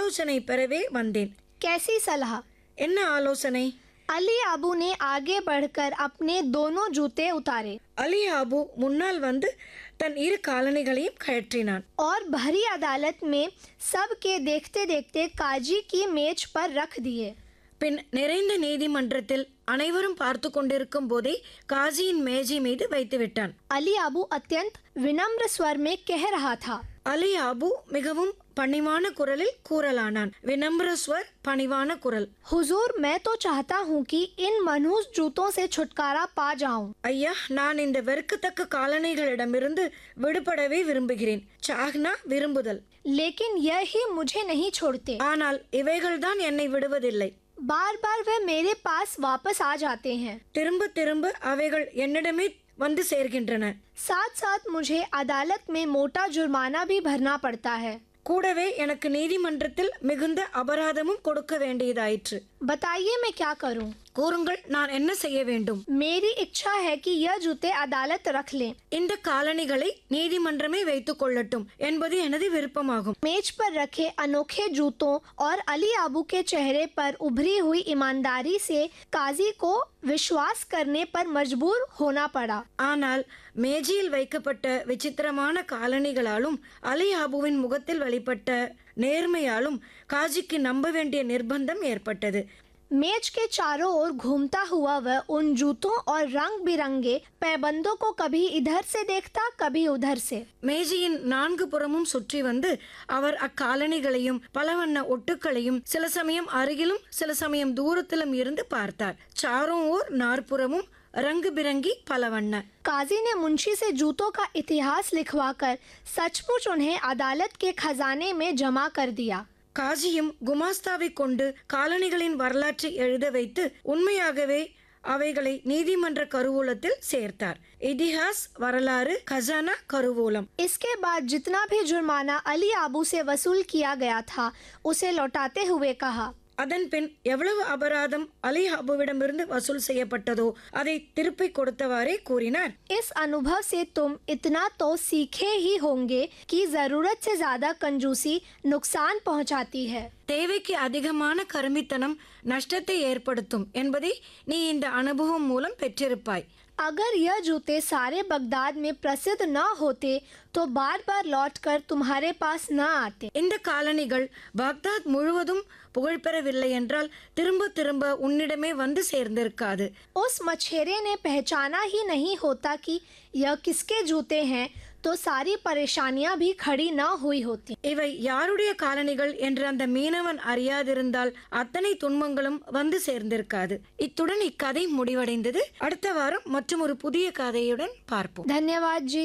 ஆலோசனை பெறவே வந்தேன் कैसी सलाह என்ன ஆலோசனை अली अबू ने आगे बढ़कर अपने दोनों जूते उतारे அலி அபு முன்னால் வந்து தன் இரு காலணிகளையும் கழற்றினான் और भरी अदालत में सबके देखते देखते काजी की मेज पर रख दिए பின் நிறைந்த நீதிமன்றத்தில் அனைவரும் பார்த்து கொண்டிருக்கும் போதே காசியின் மேஜை மீது வைத்து விட்டான் अली अबू अत्यंत विनम्र स्वर में कह रहा था அலி அபு மிகவும் பணிவான குரலில் கூறலானான் வினம்ரஸ்வர் பணிவான குரல் हुजूर मैं तो चाहता हूँ कि इन मनहूस जूतों से छुटकारा पा जाऊं ஐயா நான் இந்த வெறுக்கத்தக்க காலணிகளிடமிருந்து விடுபடவே விரும்புகிறேன் சாஹ்னா விரும்புதல் लेकिन यह ही मुझे नहीं छोड़ते ஆனால் இவைகள்தான் என்னை விடுவதில்லை बार बार वह मेरे पास वापस आ जाते हैं திரும்ப திரும்ப அவைகள் என்னிடமே வந்து சேர்கின்றன साथ साथ मुझे अदालत में मोटा जुर्माना भी भरना पड़ता है கூடவே எனக்கு நீதிமன்றத்தில் மிகுந்த அபராதமும் கொடுக்க வேண்டியதாயிற்று बताइए मैं क्या करूं? கூறுங்கள் நான் என்ன செய்ய வேண்டும் मेरी इच्छा है कि यह जूते अदालत रख लें இந்த காலணிகளை நீதிமன்றமே வைத்துக் கொள்ளட்டும் என்பது எனது விருப்பமாகும் मेज पर रखे अनोखे जूतों और अली आबू के चेहरे पर उभरी हुई ईमानदारी से काजी को विश्वास करने पर मजबूर होना पड़ा ஆனால் மேஜையில் வைக்கப்பட்ட விசித்திரமான காலணிகளாலும் அலி ஆபுவின் முகத்தில் வெளிப்பட்ட நேர்மையாலும் காஜிக்கு நம்ப வேண்டிய நிர்பந்தம் ஏற்பட்டது मेज के चारों ओर घूमता हुआ वह उन जूतों और रंग बिरंगे पैबंदों को कभी इधर से देखता कभी उधर से மேஜையின் நான்கு புறமும் சுற்றி வந்து அவர் அக்காலணிகளையும் பலவண்ண ஒட்டுக்களையும் சில சமயம் அருகிலும் சில சமயம் தூரத்திலும் இருந்து பார்த்தார் சாரும் ஓர் நாற்புறமும் ரங்கு பிரங்கி பலவண்ண काजी ने मुंशी से जूतों का इतिहास लिखवाकर सचमुच उन्हें अदालत के खजाने में जमा कर दिया காஜியும் குமாஸ்தாவை கொண்டு காலணிகளின் வரலாற்றை எழுத வைத்து உண்மையாகவே அவைகளை நீதிமன்ற கருவூலத்தில் சேர்த்தார் இதிஹாஸ் வரலாறு खजाना கருவூலம் इसके बाद जितना भी जुर्माना अली आबू से वसूल किया गया था उसे लौटाते हुए कहा அதன் பின் எவ்வளவு அபராதம் அலி அபுவிடமிருந்து வசூல் செய்யப்பட்டதோ அதை திருப்பி கொடுத்தவாறே கூறினார் इस अनुभव से तुम इतना तो सीखे ही होंगे कि जरूरत से ज्यादा कंजूसी नुकसान पहुंचाती है தேவைக்கு அதிகமான கருமித்தனம் நஷ்டத்தை ஏற்படுத்தும் என்பதை நீ இந்த அனுபவம் மூலம் பெற்றிருப்பாய் अगर यह जूते सारे बगदाद में प्रसिद्ध न होते तो बार बार लौटकर तुम्हारे पास न आते இந்த காலணிகள் பாக்தாத் முழுவதும் புகழ்பெறவில்லை என்றால் திரும்ப திரும்ப உன்னிடமே வந்து சேர்ந்திருக்காது उस मछेरे ने पहचाना ही नहीं होता कि यह किसके जूते हैं तो सारी परेशानियां भी खड़ी न हुई होती இவை யாருடைய காலணிகள் என்று அந்த மீனவன் அறியாதிருந்தால் அத்தனை துன்பங்களும் வந்து சேர்ந்திருக்காது இத்துடன் இக்கதை முடிவடைந்தது அடுத்த வாரம் மற்றும் ஒரு புதிய கதையுடன் பார்ப்போம் धन्यवाद जी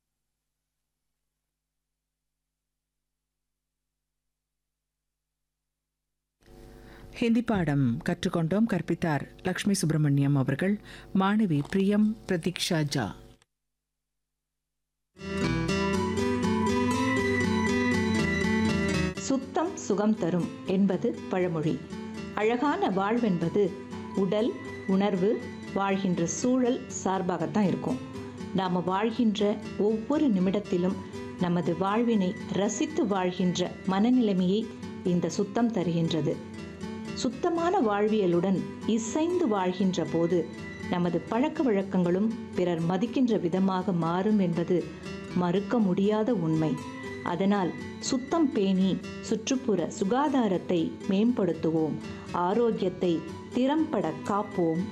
ஹிந்தி பாடம் கற்றுக்கொண்டோம் கற்பித்தார் லக்ஷ்மி சுப்பிரமணியம் அவர்கள் மாணவி பிரியம் பிரதீக்ஷா ஜா சுத்தம் சுகம் தரும் என்பது பழமொழி அழகான வாழ்வென்பது உடல் உணர்வு வாழ்கின்ற சூழல் சார்பாகத்தான் இருக்கும் நாம் வாழ்கின்ற ஒவ்வொரு நிமிடத்திலும் நமது வாழ்வினை ரசித்து வாழ்கின்ற மனநிலைமையை இந்த சுத்தம் தருகின்றது சுத்தமான வாழ்வியலுடன் இசைந்து வாழ்கின்ற போது நமது பழக்க வழக்கங்களும் பிறர் மதிக்கின்ற விதமாக மாறும் என்பது மறுக்க முடியாத உண்மை அதனால் சுத்தம் பேணி சுற்றுப்புற சுகாதாரத்தை மேம்படுத்துவோம் ஆரோக்கியத்தை திறம்பட காப்போம்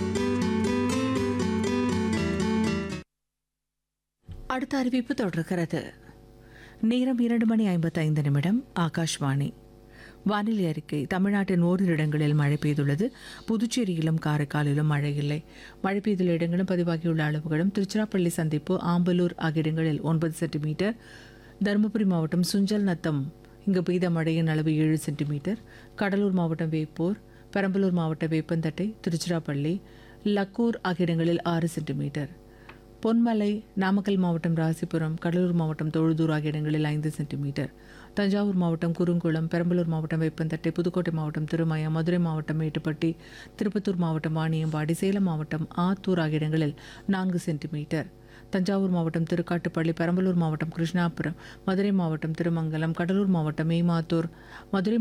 அடுத்த அறிவிப்பு தொடர்கிறது நேரம் இரண்டு மணி ஐம்பத்தைந்து நிமிடம் ஆகாஷ்வாணி வானிலை அறிக்கை தமிழ்நாட்டின் ஓரிரு இடங்களில் மழை பெய்துள்ளது புதுச்சேரியிலும் காரைக்காலிலும் மழை இல்லை மழை பெய்துள்ள இடங்களும் பதிவாகியுள்ள அளவுகளும் திருச்சிராப்பள்ளி சந்திப்பு ஆம்பலூர் ஆகிய இடங்களில் ஒன்பது சென்டிமீட்டர் தருமபுரி மாவட்டம் சுஞ்சல் நத்தம் இங்கு பெய்த மழையின் அளவு ஏழு சென்டிமீட்டர் கடலூர் மாவட்டம் வேப்பூர் பெரம்பலூர் மாவட்டம் வேப்பந்தட்டை திருச்சிராப்பள்ளி லக்கூர் ஆகிய இடங்களில் ஆறு சென்டிமீட்டர் பொன்மலை நாமக்கல் மாவட்டம் ராசிபுரம் கடலூர் மாவட்டம் தொழுதூர் ஆகிய இடங்களில் ஐந்து சென்டிமீட்டர் தஞ்சாவூர் மாவட்டம் குறுங்குளம் பெரம்பலூர் மாவட்டம் வேப்பந்தட்டை புதுக்கோட்டை மாவட்டம் திருமயம் மதுரை மாவட்டம் மேட்டுப்பட்டி திருப்பத்தூர் மாவட்டம் வாணியம்பாடி சேலம் மாவட்டம் ஆத்தூர் ஆகிய இடங்களில் நான்கு சென்டிமீட்டர் தஞ்சாவூர் மாவட்டம் திருக்காட்டுப்பள்ளி பெரம்பலூர் மாவட்டம் கிருஷ்ணாபுரம் மதுரை மாவட்டம் திருமங்கலம் கடலூர் மாவட்டம் மேமாத்தூர் மதுரை